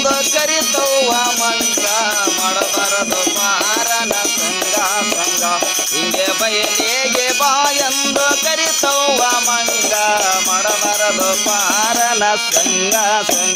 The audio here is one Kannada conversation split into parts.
ಎಂದು ಕರಿತವ್ವ ಮಂಗ ಮಾಡಬಾರದು ಪಾರನ ಸಂಗ ಸಂಗ ಹಿಂಗೆ ಬಯಲಿಗೆ ಬಾ ಎಂದು ಕರಿತವ್ವ ಮಂಗ ಮಾಡಬಾರದು ಪಾರನ ಸಂಗ ಸಂಗ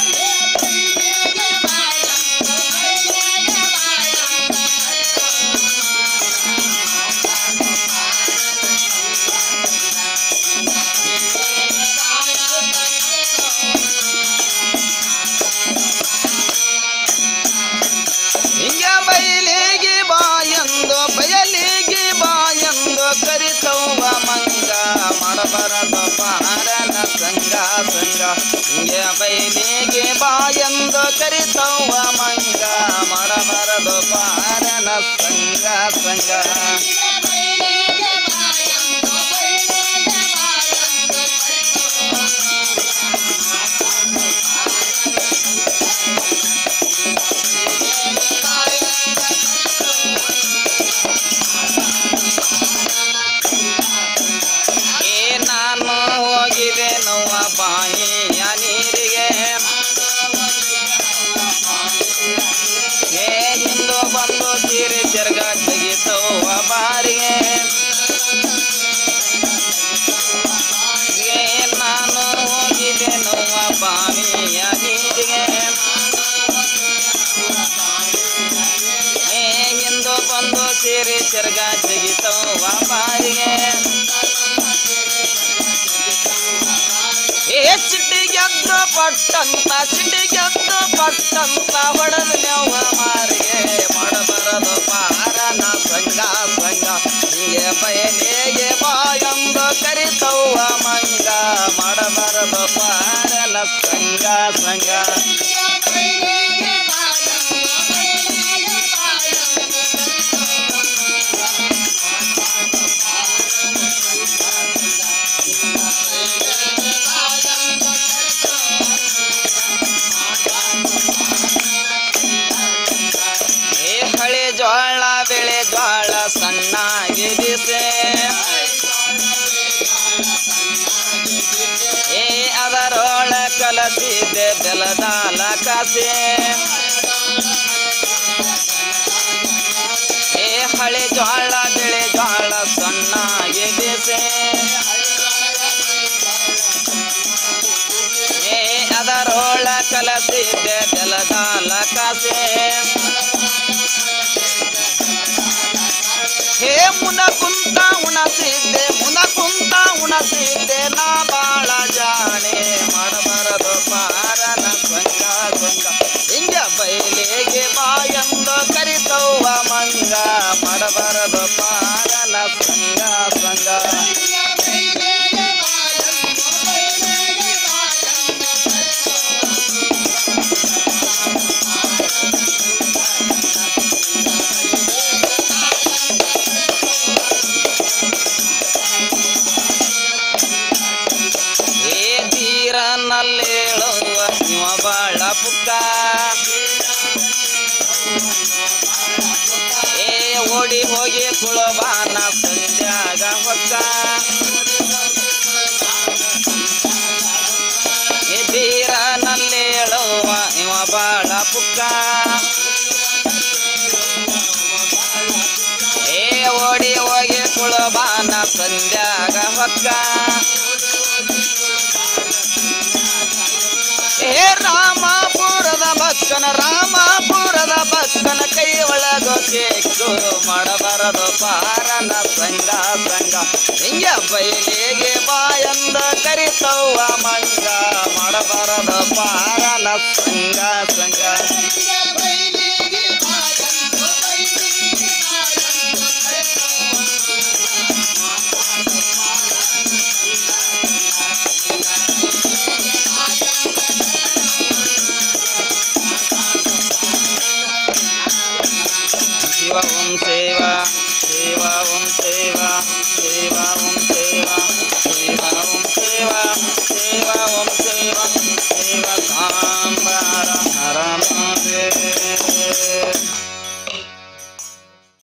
ಹಿಂಗೆ ಬಯಲಿಗೆ ಬಾ ಎಂದು ಬಯಲಿಗೆ ಬಾ ಎಂದು ಕರಿತವ್ವ ಮಂಗ ಮಾಡಬಾರದು ಪಾರನ ಸಂಗ ಸಂಗ ಹಿಂಗೆ ಬಯಲಿಗೆ ಬಾ ಎಂದು ಕರಿತವ್ವ ಮಂಗ ಮಾಡಬಾರದು ಪಾರನ ಸಂಗ ಸಂಗ ಏ ನಾನು ಹೋಗಿದೆ ನೋವ ಬಾಯಿಯ ನೀರಿಗೆ ಏ ಹಿಂದು ಬಂದು ಸೀರೆ ತಿರ್ಗ ತೆಗಿತವ್ವ ಬಾರಿಗೆ ಏ ನಾನು ಹೋಗಿದೆ ನೋವ ಬಾವಿಯ ನೀರಿಗೆ ಏ ಹಿಂದು ಬಂದು ಸೀರೆ ತಿರ್ಗ ತೆಗಿತವ್ವ ಬಾರಿಗೆ ಏ ಚಿಟ್ಟಿಗೆದ್ದು ಪಟ್ಟಂತ ಚಿಟ್ಟಿಗೆದ್ದು ಪಟ್ಟಂತ ಹೊಡೆದು ನೆವ್ವ ಮಾರಿಗೆ ಮಾಡಬಾರದು ಪಾರನ ಸಂಗ ಸಂಗ ಹಿಂಗೆ ಬಯಲಿಗೆ ಬಾಯಂದು ಕರಿತವ್ವ ಮಂಗ ಮಾಡಬಾರದು ಪಾರನ ಸಂಗ ಸಂಗ ಏ ಹಳೆ ಜ್ವಾಳ ಬೆಳೆ ಜ್ವಾಳ ಸಣ್ಣಾಗಿ ಬಿಸೆ ಏ ಅದರೊಳ ಕಲಸಿದೆ ಬೆಲದಾಲ ಕಾಸೆ ಏ ಹಳೆ ಜ್ವಾಳ ಬೆಳೆ ಜ್ವಾಳ ಸಣ್ಣಾಗಿ ಬಿಸೆ ಏ ಅದರೊಳ ಕಲಸಿದೆ ಬೆಲದಾಲ ಕಾಸೆ ಹೇ ಮುನ ಕುಂತ ಉಣಸಿದ್ದೆ ಮುನ ಕುಂತ ಉಣಸಿದ್ದೆ ನಾ ಬಾಳ ಜಾಣೆ ಮಾಡಬಾರದು ಪಾರನ ಸಂಗ ಸಂಗ ಹಿಂಗ ಬಯಲಿಗೆ ಬಾಯಂದು ಕರಿತವ್ವ ಮಂಗ ಮಾಡಬಾರದು ಪಾರನ ಸಂಗ ಸಂಗ ಏ ತೀರನಲ್ಲೇಳುವ ಇವ ಬಾಳ ಪುಕ್ಕ ಏ ಓಡಿ ಹೋಗಿ ಕುಳಬಾನ ಸಂಧ್ಯಾಗ ಹೊಕ್ಕ ಏ ತೀರನಲ್ಲೇಳುವ ಇವ ಬಾಳ ಪುಕ್ಕ ಏ ಓಡಿ ಹೋಗಿ ಕುಳಬಾನ ಸಂಧ್ಯಾಗ ಹೊಕ್ಕ ಏ ರಾಮಾಪುರದ ಭಕ್ತನ ರಾಮಾಪುರದ ಭಕ್ತನ ಕೈ ಒಳಗ ಸಿಕ್ಕು ಮಾಡಬಾರದು ಪಾರನ ಸಂಗ ಸಂಗ ಹಿಂಗ ಬಯಲಿಗೆ ಬಾಯಂದ ಕರಿತವ್ವ ಮಂಗ ಮಾಡಬಾರದು ಪಾರನ ಸಂಗ ಸಂಗ ಶಿವ ಓಂ ಸೇವ ಸೇವ ಓಂ ಸೇವ ಸೇವ ಓಂ ಸೇವ ಸೇವ ಓಂ ಸೇವ ಸೇವ ಓಂ ಸೇವ